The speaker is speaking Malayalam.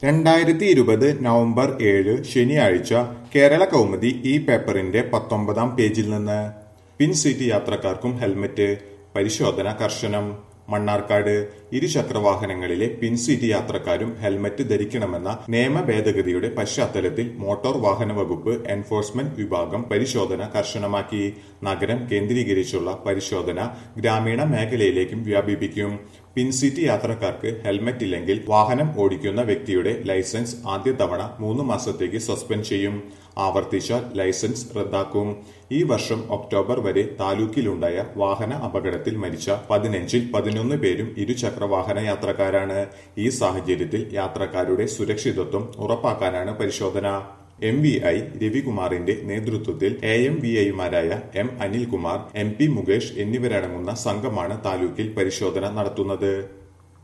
രണ്ടായിരത്തി ഇരുപത് നവംബർ ഏഴ് ശനിയാഴ്ച കേരള കൗമുദി ഈ പേപ്പറിന്റെ പത്തൊമ്പതാം പേജിൽ നിന്ന് പിൻസീറ്റ് യാത്രക്കാർക്കും ഹെൽമറ്റ് പരിശോധന കർശനം മണ്ണാർക്കാട് ഇരുചക്രവാഹനങ്ങളിലെ പിൻസീറ്റ് യാത്രക്കാരും ഹെൽമറ്റ് ധരിക്കണമെന്ന നിയമ ഭേദഗതിയുടെ പശ്ചാത്തലത്തിൽ മോട്ടോർ വാഹന വകുപ്പ് എൻഫോഴ്സ്മെന്റ് വിഭാഗം പരിശോധന കർശനമാക്കി നഗരം കേന്ദ്രീകരിച്ചുള്ള പരിശോധന ഗ്രാമീണ മേഖലയിലേക്കും വ്യാപിപ്പിക്കും പിൻസീറ്റ് യാത്രക്കാർക്ക് ഹെൽമറ്റ് ഇല്ലെങ്കിൽ വാഹനം ഓടിക്കുന്ന വ്യക്തിയുടെ ലൈസൻസ് ആദ്യ തവണ മൂന്ന് മാസത്തേക്ക് സസ്പെൻഡ് ചെയ്യും ആവർത്തിച്ചാൽ ലൈസൻസ് റദ്ദാക്കും ഈ വർഷം ഒക്ടോബർ വരെ താലൂക്കിലുണ്ടായ വാഹന അപകടത്തിൽ മരിച്ച പതിനഞ്ചിൽ പതിനൊന്ന് പേരും ഇരുചക്രവാഹന യാത്രക്കാരാണ് ഈ സാഹചര്യത്തിൽ യാത്രക്കാരുടെ സുരക്ഷിതത്വം ഉറപ്പാക്കാനാണ് പരിശോധന എം വി ഐ രവികുമാറിന്റെ നേതൃത്വത്തിൽ എ എം വി ഐമാരായ M Anilkumar M P Mukesh എന്നിവരടങ്ങുന്ന സംഘമാണ് താലൂക്കിൽ പരിശോധന നടത്തുന്നത്